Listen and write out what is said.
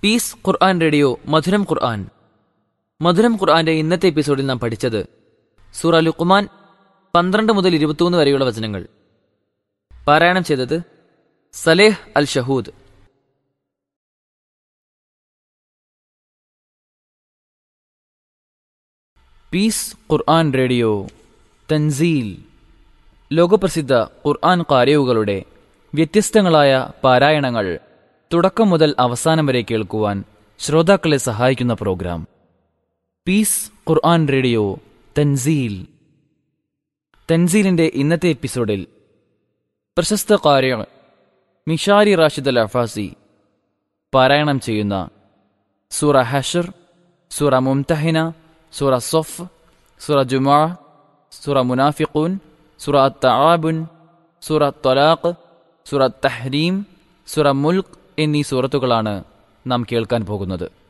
piece Quran radio മധുരം ഖുർആൻ മധുരം ഖുർആന്റെ ഇന്നത്തെ എപ്പിസോഡിൽ നാം പഠിച്ചത് സൂറ ലുഖ്മാൻ പന്ത്രണ്ട് മുതൽ ഇരുപത്തിമൂന്ന് വരെയുള്ള വചനങ്ങൾ പാരായണം ചെയ്തത് Saleh Al Shahood peace Quran radio തൻസീൽ ലോകപ്രസിദ്ധ ഖുർആൻ കാരയുകളുടെ വ്യത്യസ്തങ്ങളായ പാരായണങ്ങൾ തുടക്കം മുതൽ അവസാനം വരെ കേൾക്കുവാൻ ശ്രോതാക്കളെ സഹായിക്കുന്ന പ്രോഗ്രാം പീസ് ഖുർആൻ റേഡിയോ തൻസീൽ തൻസീലിന്റെ ഇന്നത്തെ എപ്പിസോഡിൽ പ്രശസ്ത കാര്യ മിഷാരി റാഷിദ് അൽ അഫാസി പാരായണം ചെയ്യുന്ന സൂറ ഹഷർ സൂറ മുംതഹിന സൂറ സൊഫ് സൂറ ജുമാ സൂറ മുനാഫിഖൂൻ സൂറ തആബുൻ സൂറ ത്വലാഖ് സൂറ തഹ്രീം സൂറ മുൽക്ക് എന്നീ സൂറത്തുകളാണ് നാം കേൾക്കാൻ പോകുന്നത്